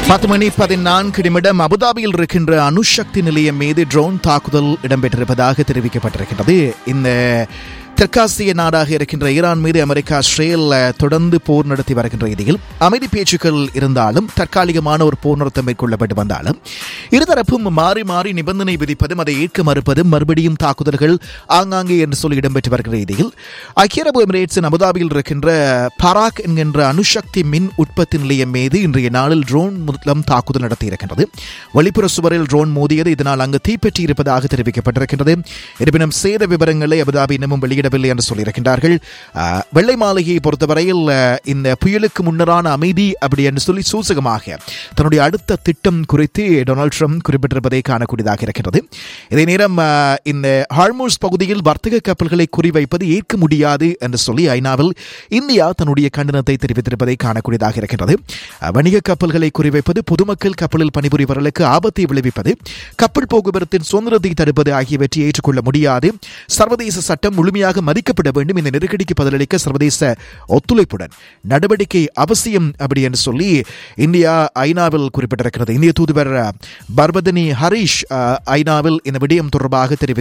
பத்து மணி பதினான்கு நிமிடம் அபுதாபியில் இருக்கின்ற அணுசக்தி நிலையம் மீது ட்ரோன் தாக்குதல் இடம்பெற்றிருப்பதாக தெரிவிக்கப்பட்டிருக்கிறது இந்த தெற்காசிய நாடாக இருக்கின்ற ஈரான் மீது அமெரிக்கா இஸ்ரேல் அஹ், தொடர்ந்து போர் நடத்தி வருகின்ற இடையில் அமைதி பேச்சுக்கள் இருந்தாலும் தற்காலிகமான ஒரு போர் நிறுத்தம் மேற்கொள்ளப்பட்டு வந்தாலும் இருதரப்பும் மாறி மாறி நிபந்தனை விதிப்பதும் அதை ஏற்க மறுப்பதும் மறுபடியும் தாக்குதல்கள் ஆங்காங்கே என்று சொல்லி இடம்பெற்று வருகிற இடையில் ஐக்கிய அரபு எமிரேட்ஸின் அபுதாபியில் இருக்கின்ற பராக் என்கின்ற அணுசக்தி மின் உற்பத்தி நிலையம் மீது இன்றைய நாளில் ட்ரோன் மூலம் தாக்குதல் நடத்தியிருக்கின்றது வெளிப்புற சுவரில் ட்ரோன் மோதியது இதனால் அங்கு தீப்பற்றி இருப்பதாக தெரிவிக்கப்பட்டிருக்கின்றது இருப்பினும் சேத விவரங்களை அபுதாபி இன்னமும் வெளியிடவில்லை என்று சொல்லியிருக்கின்றார்கள் ஆஹ், வெள்ளை மாளிகையை பொறுத்தவரையில் ஆஹ், இந்த புயலுக்கு முன்னரான அமைதி அப்படி என்று சொல்லி சூசகமாக தன்னுடைய அடுத்த திட்டம் குறித்து டொனால்ட் ட்ரம்ப் குறிப்பிட்டிருப்பதை காணக்கூடியதாக இருக்கிறது இதே நேரம் ஆஹ், இந்த ஹார்மோஸ் பகுதியில் வர்த்தக கப்பல்களை குறிவைப்பது ஏற்க முடியாது என்று சொல்லி ஐநாவில் இந்தியா தன்னுடைய கண்டனத்தை தெரிவித்திருப்பதை காணக்கூடியதாக இருக்கின்றது அஹ், வணிக கப்பல்களை குறிவைப்பது பொதுமக்கள் கப்பலில் பணிபுரிபவர்களுக்கு ஆபத்தை விளைவிப்பது கப்பல் போக்குவரத்தின் சுதந்திரத்தை தடுப்பது ஆகியவற்றை ஏற்றுக்கொள்ள முடியாது சர்வதேச சட்டம் முழுமையாக மதிக்கப்பட வேண்டும் இந்த நெருக்கடிக்கு பதிலளிக்க சர்வதேச ஒத்துழைப்புடன் நடவடிக்கை அவசியம் அப்படி என்று சொல்லி இந்தியா ஐநாவில் குறிப்பிட்டிருக்கிறது இந்திய தூதுவர் அஹ், பர்வதனி ஹரிஷ் அஹ், ஐநாவில் இந்த விடயம் தொடர்பாக தெரிவித்து